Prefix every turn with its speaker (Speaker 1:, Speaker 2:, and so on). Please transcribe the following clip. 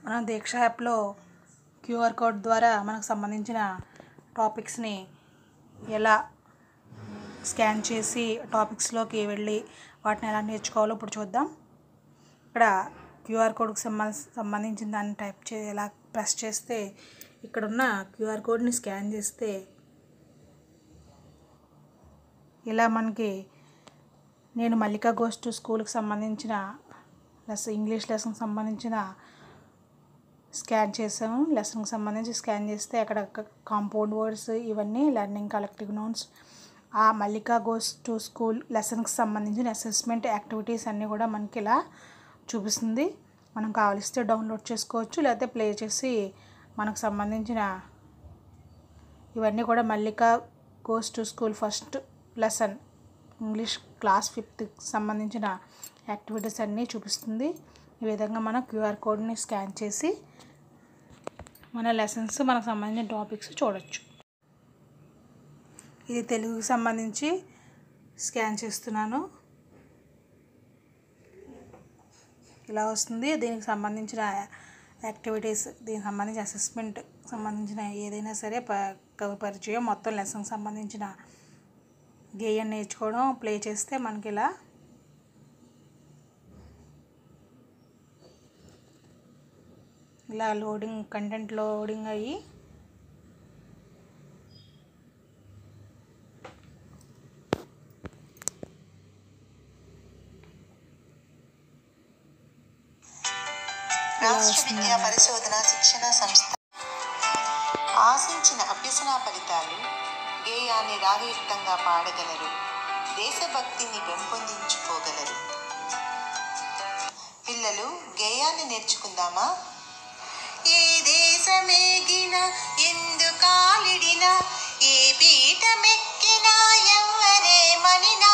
Speaker 1: మనం దీక్ష యాప్లో QR code ద్వారా మనకు సంబంధించిన టాపిక్స్ని ఎలా స్కాన్ చేసి టాపిక్స్లోకి వెళ్ళి వాటిని ఎలా నేర్చుకోవాలో ఇప్పుడు చూద్దాం ఇక్కడ క్యూఆర్ కోడ్కి సంబంధ సంబంధించిన దాన్ని టైప్ చే ఎలా ప్రెస్ చేస్తే ఇక్కడ ఉన్న క్యూఆర్ కోడ్ని స్కాన్ చేస్తే ఇలా మనకి నేను మల్లికా గోస్ టు స్కూల్కి సంబంధించిన లెస్ ఇంగ్లీష్ లెసన్కి సంబంధించిన స్కాన్ చేసాము లెసన్కి సంబంధించి స్కాన్ చేస్తే అక్కడ కాంపౌండ్ వర్డ్స్ ఇవన్నీ లెర్నింగ్ కలెక్టివ్ నోట్స్ ఆ మల్లికా గోస్ టు స్కూల్ లెసన్కి సంబంధించిన అసెస్మెంట్ యాక్టివిటీస్ అన్నీ కూడా మనకి ఇలా చూపిస్తుంది మనం కావలిస్తే డౌన్లోడ్ చేసుకోవచ్చు లేకపోతే ప్లే చేసి మనకు సంబంధించిన ఇవన్నీ కూడా Mallika goes to school first lesson English class ఫిఫ్త్కి సంబంధించిన యాక్టివిటీస్ అన్నీ చూపిస్తుంది ఈ విధంగా మనం క్యూఆర్ కోడ్ని స్కాన్ చేసి మన లెసన్స్ మనకు సంబంధించిన టాపిక్స్ చూడొచ్చు ఇది తెలుగుకి సంబంధించి స్కాన్ చేస్తున్నాను ఇలా వస్తుంది దీనికి సంబంధించిన యాక్టివిటీస్ దీనికి సంబంధించిన అసెస్మెంట్ సంబంధించిన ఏదైనా సరే ప కవి పరిచయం మొత్తం లెసన్కి సంబంధించిన గేయం నేర్చుకోవడం ప్లే చేస్తే మనకి ఇలా ఇలా లోడింగ్ కంటెంట్ లోడింగ్ అయ్యి
Speaker 2: రాష్ట్ర విద్యా పరిశోధన శిక్షణ సంస్థ ఆశించిన అభ్యసన ఫలితాలు గేయాన్ని రాగయుక్తంగా పాడగలరు దేశభక్తిని పెంపొందించుకోగలరు పిల్లలు గేయాన్ని నేర్చుకుందామా ఏ దేశమేగిన ఎందు కాలిడిన ఏ పీఠమెక్కినా ఎవ్వరే మనినా